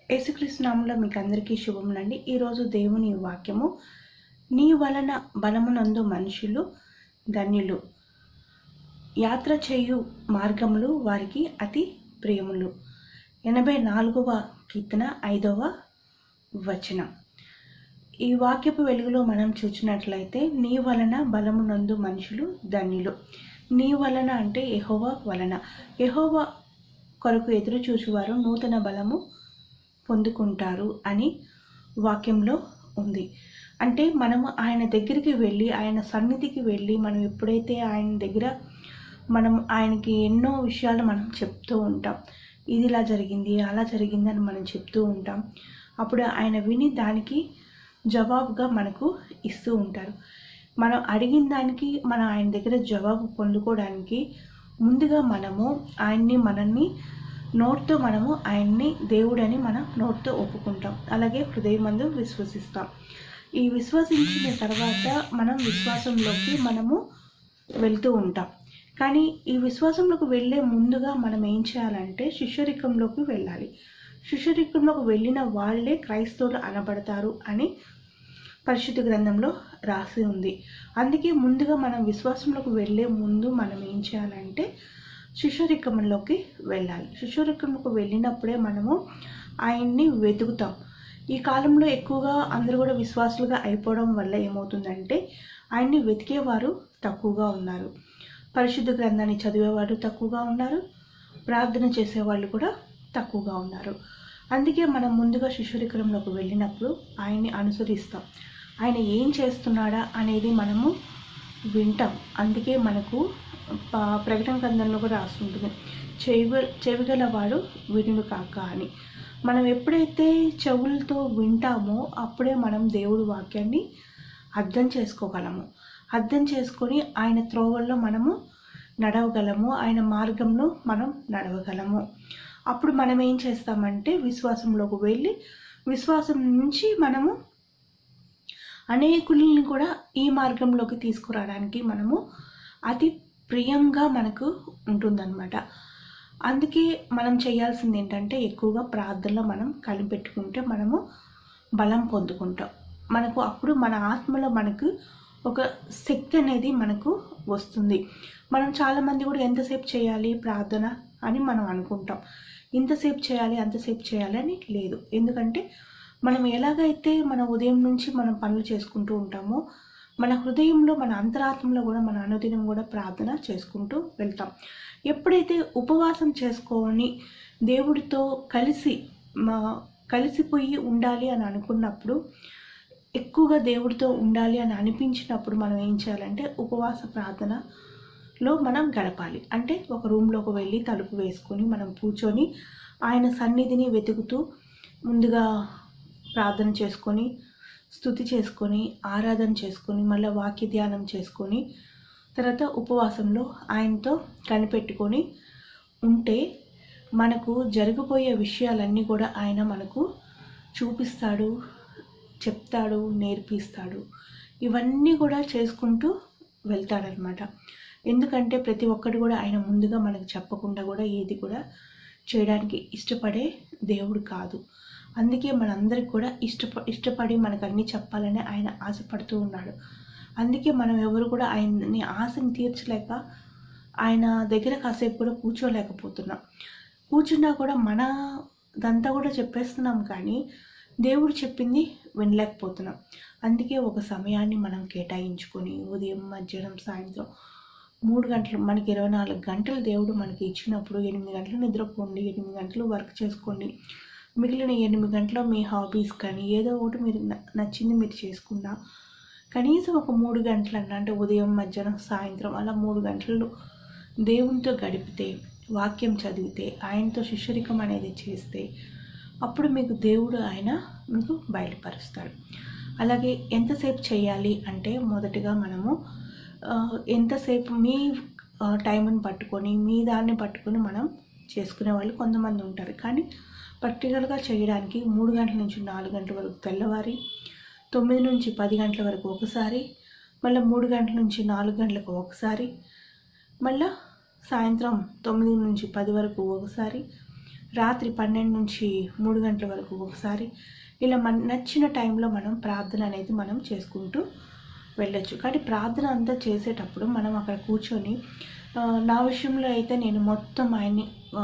యేసుక్రీస్తు నామంలో మీకు అందరికీ శుభములండి ఈరోజు దేవుని వాక్యము నీ వలన బలమునందు మనుషులు ధన్యులు యాత్ర చేయు మార్గములు వారికి అతి ప్రియములు ఎనభై నాలుగవ కీర్తన ఐదవ వచనం ఈ వాక్యపు వెలుగులో మనం చూసినట్లయితే నీ వలన బలమునందు మనుషులు ధన్యులు నీ వలన అంటే యెహోవా వలన యెహోవా కొరకు ఎదురు చూసేవారు నూతన బలము పొందుకుంటారు అని వాక్యంలో ఉంది అంటే మనము ఆయన దగ్గరికి వెళ్ళి ఆయన సన్నిధికి వెళ్ళి మనం ఎప్పుడైతే ఆయన దగ్గర మనం ఆయనకి ఎన్నో విషయాలు మనం చెప్తూ ఉంటాం ఇది ఇలా జరిగింది అలా జరిగింది అని మనం చెప్తూ ఉంటాం అప్పుడు ఆయన విని దానికి జవాబుగా మనకు ఇస్తూ ఉంటారు మనం అడిగిన దానికి మనం ఆయన దగ్గర జవాబు పొందుకోవడానికి ముందుగా మనము ఆయన్ని మనల్ని నోట్తో మనము ఆయన్ని దేవుడని మనం నోట్తో ఒప్పుకుంటాం అలాగే హృదయమందు విశ్వసిస్తాం ఈ విశ్వసించిన తర్వాత మనం విశ్వాసంలోకి మనము వెళ్తూ ఉంటాం కానీ ఈ విశ్వాసంలోకి వెళ్ళే ముందుగా మనం ఏం చేయాలంటే శిష్యరికంలోకి వెళ్ళాలి శిష్యరికంలోకి వెళ్ళిన వాళ్ళే క్రైస్తవులు అనబడతారు అని పరిశుద్ధ గ్రంథంలో రాసి ఉంది అందుకే ముందుగా మనం విశ్వాసంలోకి వెళ్ళే ముందు మనం ఏం చేయాలంటే శిష్యరికంలోకి వెళ్ళాలి శిష్యరికంలోకి వెళ్ళినప్పుడే మనము ఆయన్ని వెతుకుతాం ఈ కాలంలో ఎక్కువగా అందరూ కూడా విశ్వాసులుగా అయిపోవడం వల్ల ఏమవుతుందంటే ఆయన్ని వెతికేవారు తక్కువగా ఉన్నారు పరిశుద్ధ గ్రంథాన్ని చదివేవారు తక్కువగా ఉన్నారు ప్రార్థన చేసేవాళ్ళు కూడా తక్కువగా ఉన్నారు అందుకే మనం ముందుగా శిష్యరికరంలోకి వెళ్ళినప్పుడు ఆయన్ని అనుసరిస్తాం ఆయన ఏం చేస్తున్నాడా అనేది మనము వింటాం అందుకే మనకు ప- ప్రకటన గ్రంథంలో కూడా రాస్తుంటుంది చెవి చెవిగలవాడు వినుడు కాక అని మనం ఎప్పుడైతే చెవులతో వింటామో అప్పుడే మనం దేవుడి వాక్యాన్ని అర్థం చేసుకోగలము అర్థం చేసుకొని ఆయన త్రోవల్లో మనము నడవగలము ఆయన మార్గంలో మనం నడవగలము అప్పుడు మనం ఏం చేస్తామంటే విశ్వాసంలోకి వెళ్ళి విశ్వాసం నుంచి మనము అనేకుల్ని కూడా ఈ మార్గంలోకి తీసుకురావడానికి మనము అతి ప్రియంగా మనకు ఉంటుందన్నమాట అందుకే మనం చేయాల్సింది ఏంటంటే ఎక్కువగా ప్రార్థనలో మనం కలిపెట్టుకుంటే మనము బలం పొందుకుంటాం మనకు అప్పుడు మన ఆత్మలో మనకు ఒక శక్తి అనేది మనకు వస్తుంది మనం చాలామంది కూడా ఎంతసేపు చేయాలి ప్రార్థన అని మనం అనుకుంటాం ఇంతసేపు చేయాలి అంతసేపు చేయాలి అని లేదు ఎందుకంటే మనం ఎలాగైతే మన ఉదయం నుంచి మనం పనులు చేసుకుంటూ ఉంటామో మన హృదయంలో మన అంతరాత్మలో కూడా మన అనుదినం కూడా ప్రార్థన చేసుకుంటూ వెళ్తాం ఎప్పుడైతే ఉపవాసం చేసుకొని దేవుడితో కలిసి మా కలిసిపోయి ఉండాలి అని అనుకున్నప్పుడు ఎక్కువగా దేవుడితో ఉండాలి అని అనిపించినప్పుడు మనం ఏం చేయాలంటే ఉపవాస ప్రార్థనలో మనం గడపాలి అంటే ఒక రూమ్లోకి వెళ్ళి తలుపు వేసుకొని మనం కూర్చొని ఆయన సన్నిధిని వెతుకుతూ ముందుగా ప్రార్థన చేసుకొని స్థుతి చేసుకొని ఆరాధన చేసుకొని మళ్ళీ వాక్య ధ్యానం చేసుకొని తర్వాత ఉపవాసంలో ఆయనతో కనిపెట్టుకొని ఉంటే మనకు జరగబోయే విషయాలన్నీ కూడా ఆయన మనకు చూపిస్తాడు చెప్తాడు నేర్పిస్తాడు ఇవన్నీ కూడా చేసుకుంటూ వెళ్తాడనమాట ఎందుకంటే ప్రతి ఒక్కటి కూడా ఆయన ముందుగా మనకు చెప్పకుండా కూడా ఏది కూడా చేయడానికి ఇష్టపడే దేవుడు కాదు అందుకే మనందరికి కూడా ఇష్టప ఇష్టపడి మనకు అన్నీ చెప్పాలని ఆయన ఆశపడుతూ ఉన్నాడు అందుకే మనం ఎవరు కూడా ఆయన్ని ఆశని తీర్చలేక ఆయన దగ్గర కాసేపు కూడా కూర్చోలేకపోతున్నాం కూర్చున్నా కూడా మన దంతా కూడా చెప్పేస్తున్నాం కానీ దేవుడు చెప్పింది వినలేకపోతున్నాం అందుకే ఒక సమయాన్ని మనం కేటాయించుకొని ఉదయం మధ్యాహ్నం సాయంత్రం మూడు గంటలు మనకి ఇరవై నాలుగు గంటలు దేవుడు మనకి ఇచ్చినప్పుడు ఎనిమిది గంటలు నిద్రపోండి ఎనిమిది గంటలు వర్క్ చేసుకోండి మిగిలిన ఎనిమిది గంటలు మీ హాబీస్ కానీ ఏదో ఒకటి మీరు న- నచ్చింది మీరు చేసుకున్నా కనీసం ఒక మూడు గంటలు అన్న అంటే ఉదయం మధ్యాహ్నం సాయంత్రం అలా మూడు గంటలు దేవునితో గడిపితే వాక్యం చదివితే ఆయనతో శిష్యరికం అనేది చేస్తే అప్పుడు మీకు దేవుడు ఆయన మీకు బయలుపరుస్తాడు అలాగే ఎంతసేపు చేయాలి అంటే మొదటిగా మనము ఆ, ఎంతసేపు మీ ఆ, టైంని పట్టుకొని మీ దాన్ని పట్టుకొని మనం చేసుకునే వాళ్ళు కొంతమంది ఉంటారు కానీ పర్టికులర్గా చేయడానికి మూడు గంటల నుంచి నాలుగు గంటల వరకు తెల్లవారి తొమ్మిది నుంచి పది గంటల వరకు ఒకసారి మళ్ళీ మూడు గంటల నుంచి నాలుగు గంటలకు ఒకసారి మళ్ళా సాయంత్రం తొమ్మిది నుంచి పది వరకు ఒకసారి రాత్రి పన్నెండు నుంచి మూడు గంటల వరకు ఒకసారి ఇలా మన నచ్చిన టైంలో మనం ప్రార్థన అనేది మనం చేసుకుంటూ వెళ్ళొచ్చు కానీ ప్రార్థన అంతా చేసేటప్పుడు మనం అక్కడ కూర్చొని ఆ, నా విషయంలో అయితే నేను మొత్తం ఆయన్ని ఆ,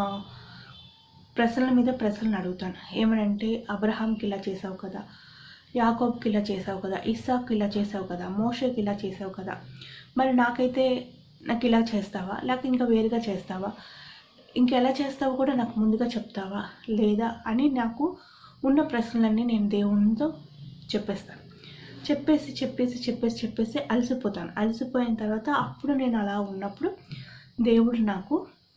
ప్రశ్నల మీద ప్రశ్నలు అడుగుతాను ఏమనంటే అబ్రహాంకి ఇలా చేసావు కదా యాకోబ్కి ఇలా చేసావు కదా ఇస్సాక్కి ఇలా చేసావు కదా మోషకి ఇలా చేసావు కదా మరి నాకైతే నాకు ఇలా చేస్తావా లేక ఇంకా వేరుగా చేస్తావా ఇంకెలా చేస్తావో కూడా నాకు ముందుగా చెప్తావా లేదా అని నాకు ఉన్న ప్రశ్నలన్నీ నేను దేవునితో చెప్పేస్తాను చెప్పేసి చెప్పేసి చెప్పేసి చెప్పేసి అలసిపోతాను అలసిపోయిన తర్వాత అప్పుడు నేను అలా ఉన్నప్పుడు దేవుడు నాకు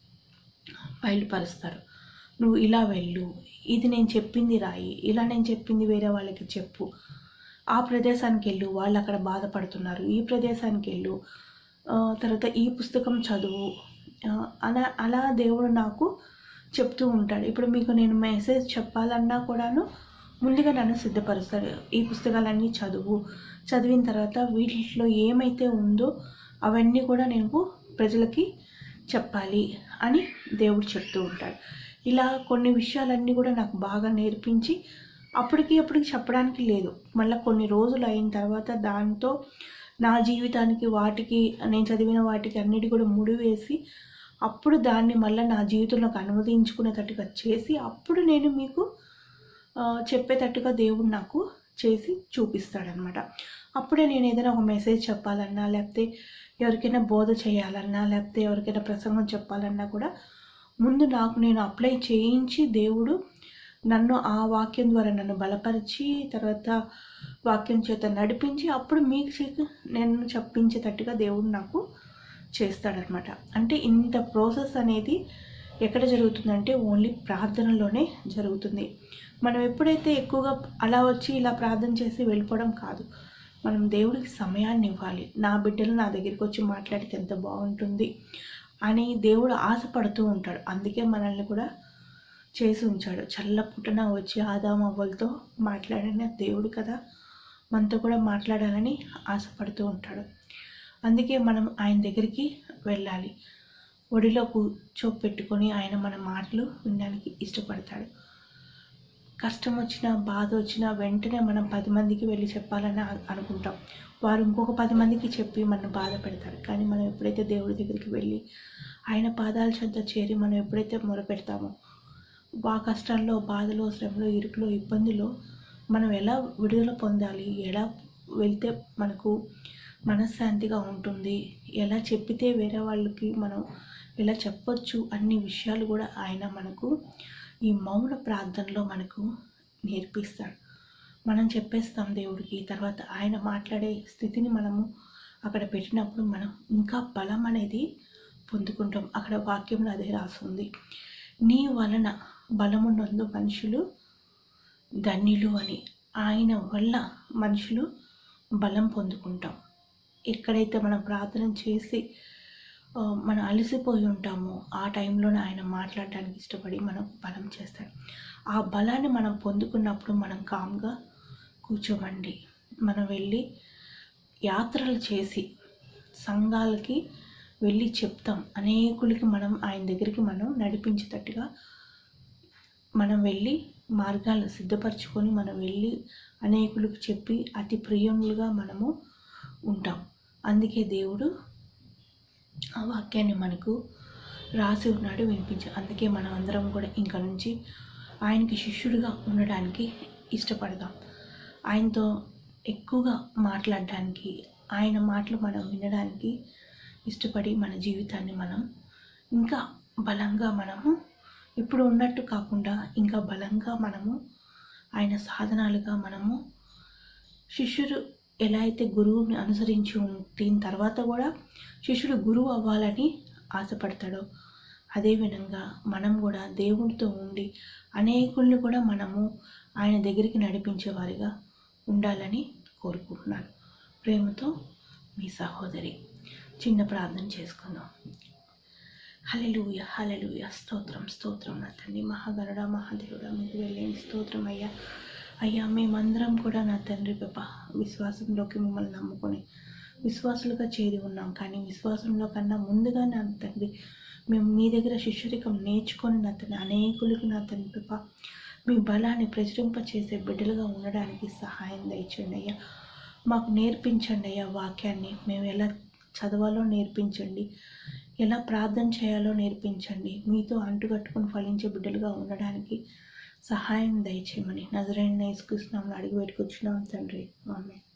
బయలుపరుస్తారు నువ్వు ఇలా వెళ్ళు ఇది నేను చెప్పింది రాయి ఇలా నేను చెప్పింది వేరే వాళ్ళకి చెప్పు ఆ ప్రదేశానికి వెళ్ళు వాళ్ళు అక్కడ బాధపడుతున్నారు ఈ ప్రదేశానికి వెళ్ళు ఆ, తర్వాత ఈ పుస్తకం చదువు ఆ, అలా అలా దేవుడు నాకు చెప్తూ ఉంటాడు ఇప్పుడు మీకు నేను మెసేజ్ చెప్పాలన్నా కూడాను ముందుగా నన్ను సిద్ధపరుస్తాడు ఈ పుస్తకాలన్నీ చదువు చదివిన తర్వాత వీటిలో ఏమైతే ఉందో అవన్నీ కూడా నేను ప్రజలకి చెప్పాలి అని దేవుడు చెప్తూ ఉంటాడు ఇలా కొన్ని విషయాలన్నీ కూడా నాకు బాగా నేర్పించి అప్పటికి అప్పటికి చెప్పడానికి లేదు మళ్ళీ కొన్ని రోజులు అయిన తర్వాత దాంతో నా జీవితానికి వాటికి నేను చదివిన వాటికి అన్నిటి కూడా ముడివేసి అప్పుడు దాన్ని మళ్ళీ నా జీవితంలోకి అనువదించుకునేటట్టుగా చేసి అప్పుడు నేను మీకు ఆ, చెప్పేటట్టుగా దేవుడు నాకు చేసి చూపిస్తాడనమాట అప్పుడే నేను ఏదైనా ఒక మెసేజ్ చెప్పాలన్నా లేకపోతే ఎవరికైనా బోధ చేయాలన్నా లేకపోతే ఎవరికైనా ప్రసంగం చెప్పాలన్నా కూడా ముందు నాకు నేను అప్లై చేయించి దేవుడు నన్ను ఆ వాక్యం ద్వారా నన్ను బలపరిచి తర్వాత వాక్యం చేత నడిపించి అప్పుడు మీకు చేత నేను చెప్పించేటట్టుగా దేవుడు నాకు చేస్తాడనమాట అంటే ఇంత ప్రాసెస్ అనేది ఎక్కడ జరుగుతుందంటే ఓన్లీ ప్రార్థనలోనే జరుగుతుంది మనం ఎప్పుడైతే ఎక్కువగా అలా వచ్చి ఇలా ప్రార్థన చేసి వెళ్ళిపోవడం కాదు మనం దేవుడికి సమయాన్ని ఇవ్వాలి నా బిడ్డలు నా దగ్గరికి వచ్చి మాట్లాడితే ఎంత బాగుంటుంది అని దేవుడు ఆశపడుతూ ఉంటాడు అందుకే మనల్ని కూడా చేసి ఉంచాడు చల్ల పుట్టన వచ్చి ఆదాం అవ్వలతో మాట్లాడిన దేవుడు కదా మనతో కూడా మాట్లాడాలని ఆశపడుతూ ఉంటాడు అందుకే మనం ఆయన దగ్గరికి వెళ్ళాలి ఒడిలో కూర్చోపెట్టుకొని ఆయన మన మాటలు వినడానికి ఇష్టపడతాడు కష్టం వచ్చినా బాధ వచ్చినా వెంటనే మనం పది మందికి వెళ్ళి చెప్పాలని అ- అనుకుంటాం వారు ఇంకొక పది మందికి చెప్పి మనం బాధ పెడతారు కానీ మనం ఎప్పుడైతే దేవుడి దగ్గరికి వెళ్ళి ఆయన పాదాల చెంత చేరి మనం ఎప్పుడైతే మొరపెడతామో ఆ కష్టాల్లో బాధలో శ్రమలో ఇరుకులో ఇబ్బందిలో మనం ఎలా విడుదల పొందాలి ఎలా వెళ్తే మనకు మనశ్శాంతిగా ఉంటుంది ఎలా చెప్పితే వేరే వాళ్ళకి మనం ఎలా చెప్పొచ్చు అన్ని విషయాలు కూడా ఆయన మనకు ఈ మౌన ప్రార్థనలో మనకు నేర్పిస్తాడు మనం చెప్పేస్తాం దేవుడికి తర్వాత ఆయన మాట్లాడే స్థితిని మనము అక్కడ పెట్టినప్పుడు మనం ఇంకా బలం అనేది పొందుకుంటాం అక్కడ వాక్యంలో అదే రాస్తుంది నీ వలన బలమున్నందు మనుషులు ధన్యులు అని ఆయన వల్ల మనుషులు బలం పొందుకుంటాం ఎక్కడైతే మనం ప్రార్థన చేసి ఆ, మనం అలసిపోయి ఉంటామో ఆ టైంలోనే ఆయన మాట్లాడడానికి ఇష్టపడి మనం బలం చేస్తాడు ఆ బలాన్ని మనం పొందుకున్నప్పుడు మనం కామ్గా కూర్చోమండి మనం వెళ్ళి యాత్రలు చేసి సంఘాలకి వెళ్ళి చెప్తాం అనేకులకి మనం ఆయన దగ్గరికి మనం నడిపించేటట్టుగా మనం వెళ్ళి మార్గాలు సిద్ధపరచుకొని మనం వెళ్ళి అనేకులకు చెప్పి అతి ప్రియములుగా మనము ఉంటాం అందుకే దేవుడు ఆ వాక్యాన్ని మనకు రాసి ఉన్నాడు వినిపించు అందుకే మనం అందరం కూడా ఇంక నుంచి ఆయనకి శిష్యుడిగా ఉండడానికి ఇష్టపడదాం ఆయనతో ఎక్కువగా మాట్లాడడానికి ఆయన మాటలు మనం వినడానికి ఇష్టపడి మన జీవితాన్ని మనం ఇంకా బలంగా మనము ఇప్పుడు ఉన్నట్టు కాకుండా ఇంకా బలంగా మనము ఆయన సాధనాలుగా మనము శిష్యుడు ఎలా అయితే గురువుని అనుసరించి ఉంటిన తర్వాత కూడా శిష్యుడు గురువు అవ్వాలని ఆశపడతాడో అదేవిధంగా మనం కూడా దేవుడితో ఉండి అనేకుల్ని కూడా మనము ఆయన దగ్గరికి నడిపించేవారిగా ఉండాలని కోరుకుంటున్నాను ప్రేమతో మీ సహోదరి చిన్న ప్రార్థన చేసుకుందాం హలెలూయ హలెలూయ స్తోత్రం స్తోత్రం నా తండ్రి మహాగరుడ మహాదేవుడ మీకు వెళ్ళేది స్తోత్రం అయ్యా అయ్యా మేమందరం కూడా నా తండ్రి పాప విశ్వాసంలోకి మిమ్మల్ని నమ్ముకొని విశ్వాసులుగా చేరి ఉన్నాం కానీ విశ్వాసంలో కన్నా ముందుగా నా తండ్రి మేము మీ దగ్గర శిష్యరికం నేర్చుకొని నా తండ్రి అనేకులకు నా తండ్రి కృప మీ బలాన్ని ప్రచురింపచేసే బిడ్డలుగా ఉండడానికి సహాయం దయచండి అయ్యా మాకు నేర్పించండి అయ్యా వాక్యాన్ని మేము ఎలా చదవాలో నేర్పించండి ఎలా ప్రార్థన చేయాలో నేర్పించండి మీతో అంటుకట్టుకుని ఫలించే బిడ్డలుగా ఉండడానికి సహాయం దయచేయమని నజరైన యేసుకృష్ణంలో అడిగి పెట్టుకొచ్చున్నాం తండ్రి ఆమె